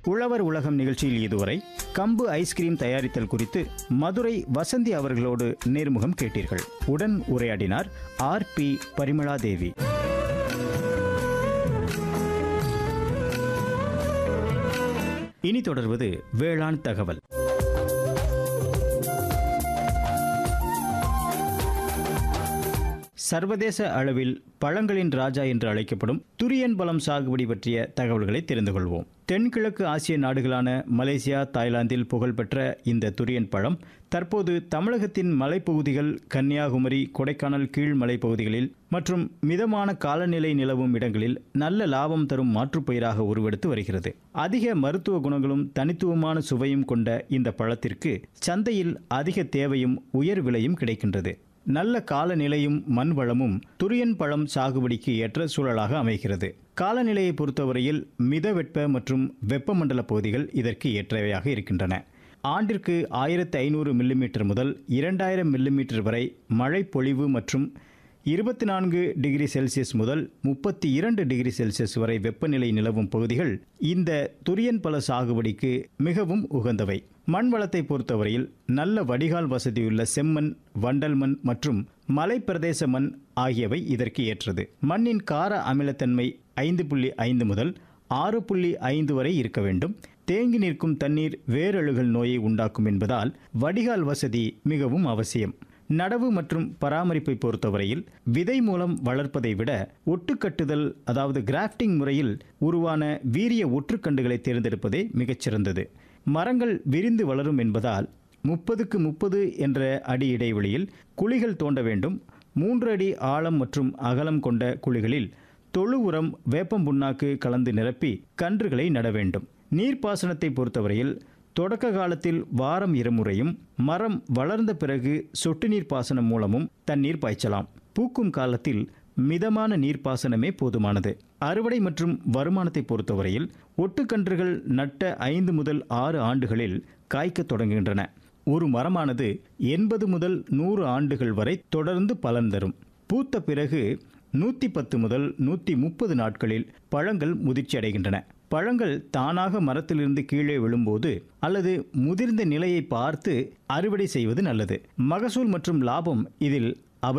உழவர் உலகம் நிகழ்ச்சியில் இதுவரை கம்பு ஐஸ்கிரீம் தயாரித்தல் குறித்து மதுரை வசந்தி அவர்களோடு நேர்முகம் கேட்டீர்கள் உடன் உரையாடினார் ஆர் பி பரிமளா தேவி இனி தொடர்வது வேளாண் தகவல் சர்வதேச அளவில் பழங்களின் ராஜா என்று அழைக்கப்படும் துரியன் பழம் சாகுபடி பற்றிய தகவல்களை தெரிந்து கொள்வோம் தென்கிழக்கு ஆசிய நாடுகளான மலேசியா தாய்லாந்தில் புகழ்பெற்ற இந்த துரியன் பழம் தற்போது தமிழகத்தின் மலைப்பகுதிகள் கன்னியாகுமரி கொடைக்கானல் கீழ் மலைப்பகுதிகளில் மற்றும் மிதமான காலநிலை நிலவும் இடங்களில் நல்ல லாபம் தரும் மாற்றுப்பயிராக உருவெடுத்து வருகிறது அதிக மருத்துவ குணங்களும் தனித்துவமான சுவையும் கொண்ட இந்த பழத்திற்கு சந்தையில் அதிக தேவையும் உயர் விலையும் கிடைக்கின்றது நல்ல காலநிலையும் மண் வளமும் துரியன் பழம் சாகுபடிக்கு ஏற்ற சூழலாக அமைகிறது காலநிலையை பொறுத்தவரையில் மிதவெப்ப மற்றும் வெப்பமண்டல பகுதிகள் இதற்கு ஏற்றவையாக இருக்கின்றன ஆண்டிற்கு ஆயிரத்தி ஐநூறு மில்லிமீட்டர் முதல் இரண்டாயிரம் மில்லிமீட்டர் வரை மழை பொழிவு மற்றும் இருபத்தி நான்கு டிகிரி செல்சியஸ் முதல் முப்பத்தி இரண்டு டிகிரி செல்சியஸ் வரை வெப்பநிலை நிலவும் பகுதிகள் இந்த துரியன் பழ சாகுபடிக்கு மிகவும் உகந்தவை மண் வளத்தை பொறுத்தவரையில் நல்ல வடிகால் வசதியுள்ள செம்மண் வண்டல் மண் மற்றும் மலைப்பிரதேச மண் ஆகியவை இதற்கு ஏற்றது மண்ணின் கார அமிலத்தன்மை ஐந்து புள்ளி ஐந்து முதல் ஆறு புள்ளி ஐந்து வரை இருக்க வேண்டும் தேங்கி நிற்கும் தண்ணீர் வேரழுகல் நோயை உண்டாக்கும் என்பதால் வடிகால் வசதி மிகவும் அவசியம் நடவு மற்றும் பராமரிப்பை பொறுத்தவரையில் விதை மூலம் வளர்ப்பதை விட ஒட்டுக்கட்டுதல் அதாவது கிராஃப்டிங் முறையில் உருவான வீரிய ஒற்றுக்கண்டுகளை தேர்ந்தெடுப்பதே மிகச்சிறந்தது மரங்கள் விரிந்து வளரும் என்பதால் முப்பதுக்கு முப்பது என்ற அடி இடைவெளியில் குழிகள் தோண்ட வேண்டும் மூன்று அடி ஆழம் மற்றும் அகலம் கொண்ட குழிகளில் தொழு உரம் வேப்பம் புண்ணாக்கு கலந்து நிரப்பி கன்றுகளை நட வேண்டும் நீர்ப்பாசனத்தை பொறுத்தவரையில் தொடக்க காலத்தில் வாரம் இருமுறையும் மரம் வளர்ந்த பிறகு சொட்டு நீர் பாசனம் மூலமும் தண்ணீர் பாய்ச்சலாம் பூக்கும் காலத்தில் மிதமான நீர்ப்பாசனமே போதுமானது அறுவடை மற்றும் வருமானத்தை பொறுத்தவரையில் ஒட்டுக்கன்றுகள் நட்ட ஐந்து முதல் ஆறு ஆண்டுகளில் காய்க்கத் தொடங்குகின்றன ஒரு மரமானது எண்பது முதல் நூறு ஆண்டுகள் வரை தொடர்ந்து பலன் தரும் பூத்த பிறகு நூற்றி பத்து முதல் நூற்றி முப்பது நாட்களில் பழங்கள் முதிர்ச்சி அடைகின்றன பழங்கள் தானாக மரத்திலிருந்து கீழே விழும்போது அல்லது முதிர்ந்த நிலையை பார்த்து அறுவடை செய்வது நல்லது மகசூல் மற்றும் லாபம் இதில்